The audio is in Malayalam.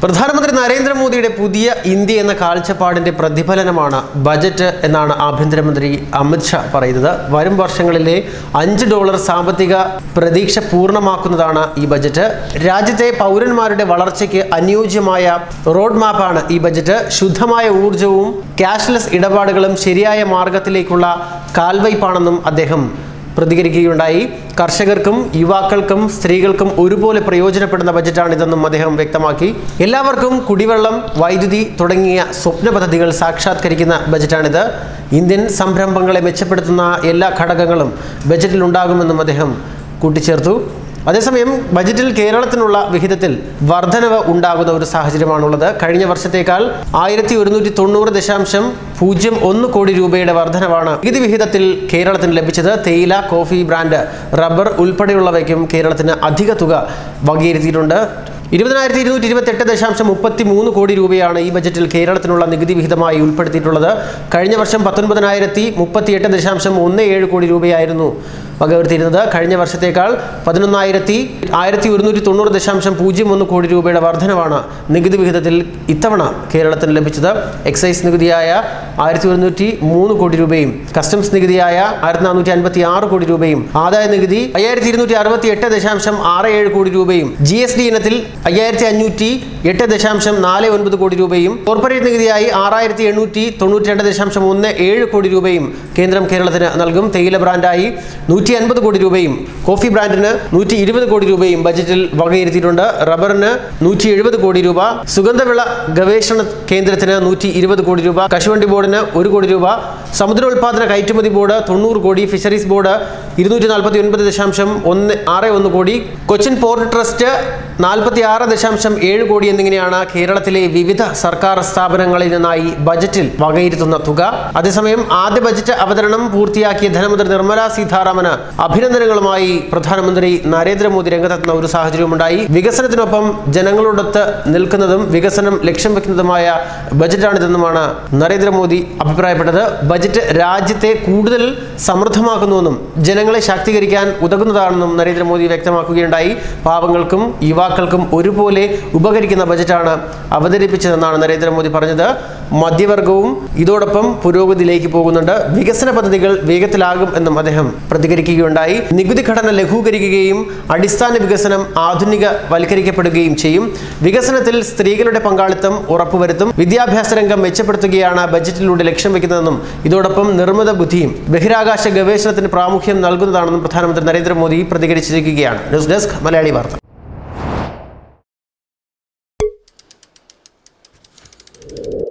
പ്രധാനമന്ത്രി നരേന്ദ്രമോദിയുടെ പുതിയ ഇന്ത്യ എന്ന കാഴ്ചപ്പാടിന്റെ പ്രതിഫലനമാണ് ബജറ്റ് എന്നാണ് ആഭ്യന്തരമന്ത്രി അമിത്ഷാ പറയുന്നത് വരും വർഷങ്ങളിലെ അഞ്ച് ഡോളർ സാമ്പത്തിക പ്രതീക്ഷ പൂർണ്ണമാക്കുന്നതാണ് ഈ ബജറ്റ് രാജ്യത്തെ പൗരന്മാരുടെ വളർച്ചയ്ക്ക് അനുയോജ്യമായ റോഡ് മാപ്പാണ് ഈ ബജറ്റ് ശുദ്ധമായ ഊർജവും ക്യാഷ്ലെസ് ഇടപാടുകളും ശരിയായ മാർഗത്തിലേക്കുള്ള കാൽവയ്പാണെന്നും അദ്ദേഹം പ്രതികരിക്കുകയുണ്ടായി കർഷകർക്കും യുവാക്കൾക്കും സ്ത്രീകൾക്കും ഒരുപോലെ പ്രയോജനപ്പെടുന്ന ബജറ്റാണിതെന്നും അദ്ദേഹം വ്യക്തമാക്കി എല്ലാവർക്കും കുടിവെള്ളം വൈദ്യുതി തുടങ്ങിയ സ്വപ്ന പദ്ധതികൾ സാക്ഷാത്കരിക്കുന്ന ബജറ്റാണിത് ഇന്ത്യൻ സംരംഭങ്ങളെ മെച്ചപ്പെടുത്തുന്ന എല്ലാ ഘടകങ്ങളും ബജറ്റിൽ ഉണ്ടാകുമെന്നും അദ്ദേഹം കൂട്ടിച്ചേർത്തു അതേസമയം ബജറ്റിൽ കേരളത്തിനുള്ള വിഹിതത്തിൽ വർധനവ് ഉണ്ടാകുന്ന ഒരു സാഹചര്യമാണുള്ളത് കഴിഞ്ഞ വർഷത്തേക്കാൾ ആയിരത്തി ഒരുന്നൂറ്റി തൊണ്ണൂറ് ദശാംശം പൂജ്യം ഒന്ന് കോടി രൂപയുടെ വർധനവാണ് നികുതി വിഹിതത്തിൽ കേരളത്തിന് ലഭിച്ചത് തേയില കോഫി ബ്രാൻഡ് റബ്ബർ ഉൾപ്പെടെയുള്ളവയ്ക്കും കേരളത്തിന് അധിക തുക വകയിരുത്തിയിട്ടുണ്ട് ഇരുപതിനായിരത്തി ഇരുന്നൂറ്റി ഇരുപത്തെട്ട് ദശാംശം മുപ്പത്തി മൂന്ന് കോടി രൂപയാണ് ഈ ബജറ്റിൽ കേരളത്തിനുള്ള നികുതി വിഹിതമായി ഉൾപ്പെടുത്തിയിട്ടുള്ളത് കഴിഞ്ഞ വർഷം പത്തൊൻപതിനായിരത്തി മുപ്പത്തിയെട്ട് ദശാംശം ഒന്ന് ഏഴ് കോടി രൂപയായിരുന്നു വകവരുത്തിയിരുന്നത് കഴിഞ്ഞ വർഷത്തേക്കാൾ പതിനൊന്നായിരത്തി ആയിരത്തി ഒരുന്നൂറ്റി തൊണ്ണൂറ് ദശാംശം പൂജ്യം ഒന്ന് കോടി രൂപയുടെ വർധനവാണ് നികുതി വിഹിതത്തിൽ ഇത്തവണ കേരളത്തിന് ലഭിച്ചത് എക്സൈസ് നികുതിയായ ആയിരത്തി ഒരുന്നൂറ്റി മൂന്ന് കോടി രൂപയും കസ്റ്റംസ് നികുതിയായ ആയിരത്തി നാനൂറ്റി അൻപത്തി ആറ് കോടി രൂപയും ആദായ നികുതി അയ്യായിരത്തി ഇരുന്നൂറ്റി അറുപത്തി എട്ട് ദശാംശം ആറ് ഏഴ് കോടി രൂപയും ജി എസ് ഡി ഇനത്തിൽ അയ്യായിരത്തി അഞ്ഞൂറ്റി എട്ട് ദശാംശം നാല് ഒൻപത് കോടി രൂപയും കോർപ്പറേറ്റ് നികുതിയായി ആറായിരത്തി എണ്ണൂറ്റി തൊണ്ണൂറ്റി രണ്ട് ദശാംശം ഒന്ന് ഏഴ് കോടി രൂപയും കേന്ദ്രം കേരളത്തിന് നൽകും തേയില ബ്രാൻഡായി നൂറ്റി അൻപത് കോടി രൂപയും കോഫി ബ്രാൻഡിന് നൂറ്റി ഇരുപത് കോടി രൂപയും ബജറ്റിൽ വകയിരുത്തിയിട്ടുണ്ട് റബ്ബറിന് നൂറ്റി എഴുപത് കോടി രൂപ സുഗന്ധവിള ഗവേഷണ കേന്ദ്രത്തിന് നൂറ്റി ഇരുപത് കോടി രൂപ കശുവണ്ടി ബോർഡിന് ഒരു കോടി രൂപ സമുദ്രോൽപാദന കയറ്റുമതി ബോർഡ് തൊണ്ണൂറ് കോടി ഫിഷറീസ് ബോർഡ് ഇരുന്നൂറ്റി നാൽപ്പത്തി ഒൻപത് ദശാംശം ഒന്ന് ആറ് ഒന്ന് കോടി കൊച്ചിൻ പോർട്ട് ട്രസ്റ്റ് നാൽപ്പത്തി ആറ് ദശാംശം ഏഴ് കോടി എന്നിങ്ങനെയാണ് കേരളത്തിലെ വിവിധ സർക്കാർ സ്ഥാപനങ്ങളിൽ നിന്നായി ബജറ്റിൽ വകയിരുത്തുന്ന തുക അതേസമയം ആദ്യ ബജറ്റ് അവതരണം പൂർത്തിയാക്കിയ ധനമന്ത്രി നിർമ്മല സീതാരാമന് അഭിനന്ദനങ്ങളുമായി പ്രധാനമന്ത്രി നരേന്ദ്രമോദി രംഗത്തെത്തുന്ന ഒരു സാഹചര്യമുണ്ടായി വികസനത്തിനൊപ്പം ജനങ്ങളോടൊത്ത് നിൽക്കുന്നതും വികസനം ലക്ഷ്യം വെക്കുന്നതുമായ ബജറ്റാണിതെന്നുമാണ് നരേന്ദ്രമോദി അഭിപ്രായപ്പെട്ടത് ബജറ്റ് രാജ്യത്തെ കൂടുതൽ സമൃദ്ധമാക്കുന്നുവെന്നും ജനങ്ങളെ ശാക്തീകരിക്കാൻ ഉതകുന്നതാണെന്നും നരേന്ദ്രമോദി വ്യക്തമാക്കുകയുണ്ടായി പാവങ്ങൾക്കും യുവാക്കൾക്കും ഒരുപോലെ ഉപകരിക്കുന്ന ബജറ്റാണ് അവതരിപ്പിച്ചതെന്നാണ് നരേന്ദ്രമോദി പറഞ്ഞത് മധ്യവർഗവും ഇതോടൊപ്പം പുരോഗതിയിലേക്ക് പോകുന്നുണ്ട് വികസന പദ്ധതികൾ വേഗത്തിലാകും എന്നും അദ്ദേഹം പ്രതികരിക്കുകയുണ്ടായി നികുതി ഘടന ലഘൂകരിക്കുകയും അടിസ്ഥാന വികസനം ആധുനിക വൽക്കരിക്കപ്പെടുകയും ചെയ്യും വികസനത്തിൽ സ്ത്രീകളുടെ പങ്കാളിത്തം ഉറപ്പുവരുത്തും വിദ്യാഭ്യാസ രംഗം മെച്ചപ്പെടുത്തുകയാണ് ബജറ്റിലൂടെ ലക്ഷ്യം വെക്കുന്നതെന്നും ഇതോടൊപ്പം നിർമ്മിത ബുദ്ധിയും ബഹിരാകാശ ഗവേഷണത്തിന് പ്രാമുഖ്യം നൽകുന്നതാണെന്നും പ്രധാനമന്ത്രി നരേന്ദ്രമോദി പ്രതികരിച്ചിരിക്കുകയാണ് ന്യൂസ് ഡെസ്ക് മലയാളി വാർത്ത